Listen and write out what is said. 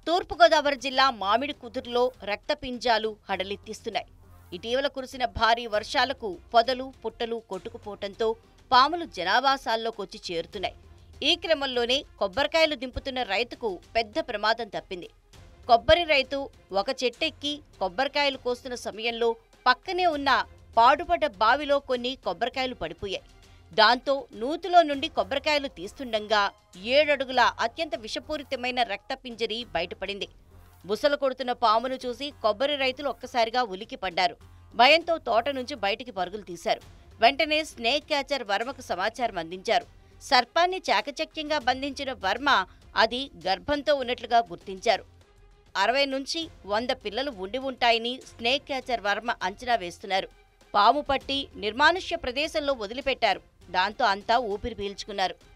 తూర్పుగోదావరి జిల్లా మామిడి కుదురులో రక్తపింజాలు హడలెత్తిస్తున్నాయి ఇటీవల కురిసిన భారీ వర్షాలకు పొదలు పుట్టలు కొట్టుకుపోవటంతో పాములు జనావాసాల్లోకి వచ్చి చేరుతున్నాయి ఈ క్రమంలోనే కొబ్బరికాయలు దింపుతున్న రైతుకు పెద్ద ప్రమాదం తప్పింది కొబ్బరి రైతు ఒక చెట్టెక్కి కొబ్బరికాయలు కోస్తున్న సమయంలో పక్కనే ఉన్న పాడుపడ్డ బావిలో కొన్ని కొబ్బరికాయలు పడిపోయాయి దాంతో నూతిలో నుండి కొబ్బరికాయలు తీస్తుండగా ఏడడుగుల అత్యంత విషపూరితమైన రక్తపింజరి బయటపడింది బుసలు కొడుతున్న పామును చూసి కొబ్బరి రైతులు ఒక్కసారిగా ఉలికి పడ్డారు భయంతో తోట నుంచి బయటికి పరుగులు తీశారు వెంటనే స్నేక్ క్యాచర్ వర్మకు సమాచారం అందించారు సర్పాన్ని చాకచక్యంగా బంధించిన వర్మ అది గర్భంతో ఉన్నట్లుగా గుర్తించారు అరవై నుంచి వంద పిల్లలు ఉండి ఉంటాయని స్నేక్ క్యాచర్ వర్మ అంచనా వేస్తున్నారు పాము పట్టి నిర్మానుష్య ప్రదేశంలో వదిలిపెట్టారు దాంతో అంతా ఊపిరి పీల్చుకున్నారు